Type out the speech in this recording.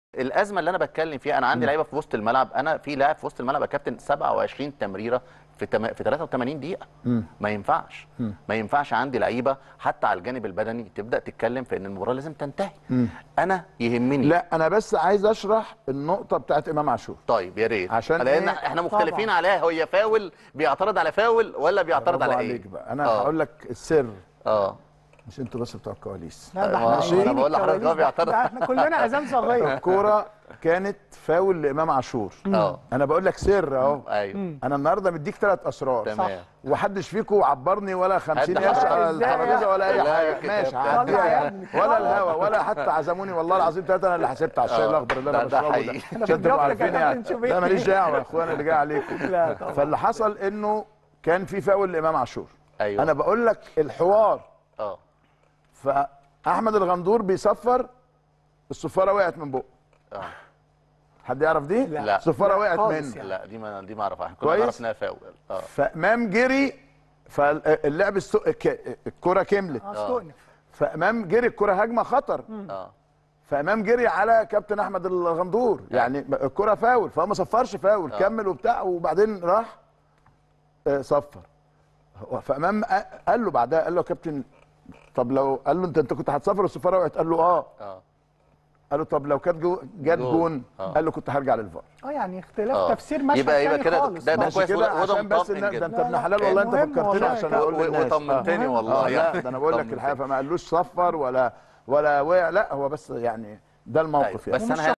الازمه اللي انا بتكلم فيها انا عندي لعيبه في وسط الملعب انا في لاعب في وسط الملعب يا كابتن 27 تمريره في تم... في 83 دقيقه ما ينفعش ما ينفعش عندي لعيبه حتى على الجانب البدني تبدا تتكلم في ان المباراه لازم تنتهي انا يهمني لا انا بس عايز اشرح النقطه بتاعت امام عاشور طيب يا ريت عشان لان إيه؟ احنا مختلفين طبعا. عليها هي فاول بيعترض على فاول ولا بيعترض برافو على ايه عليك بقى انا آه. هقول لك السر اه مش انتوا بس بتوع الكواليس لا ده آه، احنا أنا بقول لحضرتك هو بيعترض. ده احنا كلنا عزام صغير الكوره كانت فاول لامام عاشور اه انا بقول لك سر اهو ايوه انا النهارده مديك ثلاث اسرار تمام ومحدش فيكم عبرني ولا 50 حد قرش حاجة. على إزاي الترابيزه ولا اي لا حاجه يا ماشي كابتن. طلع هعديها يا يعني. ابني. ولا الهوا ولا حتى عزموني والله العظيم ثلاثه انا اللي حسبت على الشاي آه. الاخضر اللي انا ده- ده بشربه حقيقي. ده عشان تبقوا بنجيب لك عارفين يا يعني كابتن شوبير. لا ماليش دعوه يا اخويا انا اللي جاي عليكم لا طبعا فاللي حصل انه كان في فاول لامام عاشور ايوه انا بقول لك الحوار اه فاحمد الغندور بيصفر الصفاره وقعت من بقه اه حد يعرف دي لا. لا. الصفاره لا وقعت خالص منه يعني. لا دي ما دي ما اعرفها احنا كنا كويس. نعرف انها فاول اه فامام جري فاللعب السو... الك- الكره كملت اه استؤنف فامام جري الكره هجمه خطر اه فامام جري على كابتن احمد الغندور يعني الكره فاول فهو ما صفرش فاول آه. كمل وبتاع وبعدين راح آه، صفر هو فامام قال- قال له بعدها قال له يا كابتن طب لو قال له انت انت كنت هتصفر والصفاره وقعت قال له اه اه قال له طب لو كانت جو- جت جول. جون آه. قال له كنت هرجع للفار اه يعني اختلاف آه. تفسير مشهد يبقى يبقى تاني كده خالص. ده ده ماشي كويس كده وده عشان بس مطمئن إن- ده جدا انت لا، ابن لا. حلال والله انت مهم فكرتني والله عشان كده. اقول و- للناس وطمنتني آه. والله آه يعني لا ده انا بقول لك طمنتني. الحقيقه فما قالوش صفر ولا ولا وقع لا هو بس يعني ده الموقف أيوة. يعني بس انا